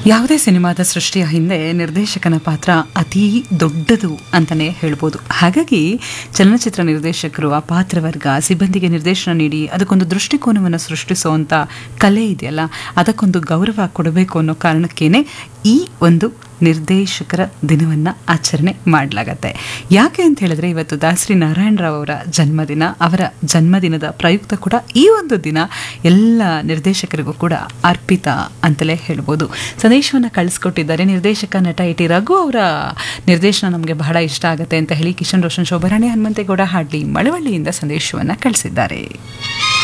ಯಾವುದೇ ಸಿನಿಮಾದ ಸೃಷ್ಟಿಯ ಹಿಂದೆ ನಿರ್ದೇಶಕನ ಪಾತ್ರ ಅತೀ ದೊಡ್ಡದು ಅಂತಲೇ ಹೇಳ್ಬೋದು ಹಾಗಾಗಿ ಚಲನಚಿತ್ರ ನಿರ್ದೇಶಕರು ಆ ಪಾತ್ರವರ್ಗ ಸಿಬ್ಬಂದಿಗೆ ನಿರ್ದೇಶನ ನೀಡಿ ಅದಕ್ಕೊಂದು ದೃಷ್ಟಿಕೋನವನ್ನು ಸೃಷ್ಟಿಸುವಂಥ ಕಲೆ ಇದೆಯಲ್ಲ ಅದಕ್ಕೊಂದು ಗೌರವ ಕೊಡಬೇಕು ಅನ್ನೋ ಕಾರಣಕ್ಕೇನೆ ಈ ಒಂದು ನಿರ್ದೇಶಕರ ದಿನವನ್ನು ಆಚರಣೆ ಮಾಡಲಾಗತ್ತೆ ಯಾಕೆ ಅಂತ ಹೇಳಿದ್ರೆ ಇವತ್ತು ದಾಸರಿ ನಾರಾಯಣರಾವ್ ಅವರ ಜನ್ಮದಿನ ಅವರ ಜನ್ಮದಿನದ ಪ್ರಯುಕ್ತ ಕೂಡ ಈ ಒಂದು ದಿನ ಎಲ್ಲ ನಿರ್ದೇಶಕರಿಗೂ ಕೂಡ ಅರ್ಪಿತ ಅಂತಲೇ ಹೇಳ್ಬೋದು ಸಂದೇಶವನ್ನು ಕಳಿಸ್ಕೊಟ್ಟಿದ್ದಾರೆ ನಿರ್ದೇಶಕ ನಟ ಇ ಟಿ ರಘು ಅವರ ನಿರ್ದೇಶನ ನಮಗೆ ಬಹಳ ಇಷ್ಟ ಆಗುತ್ತೆ ಅಂತ ಹೇಳಿ ಕಿಶನ್ ರೋಷನ್ ಶೋಭರಾಣಿ ಹನುಮಂತೇಗೌಡ ಹಾಡ್ಲಿ ಮಳವಳ್ಳಿಯಿಂದ ಸಂದೇಶವನ್ನು ಕಳಿಸಿದ್ದಾರೆ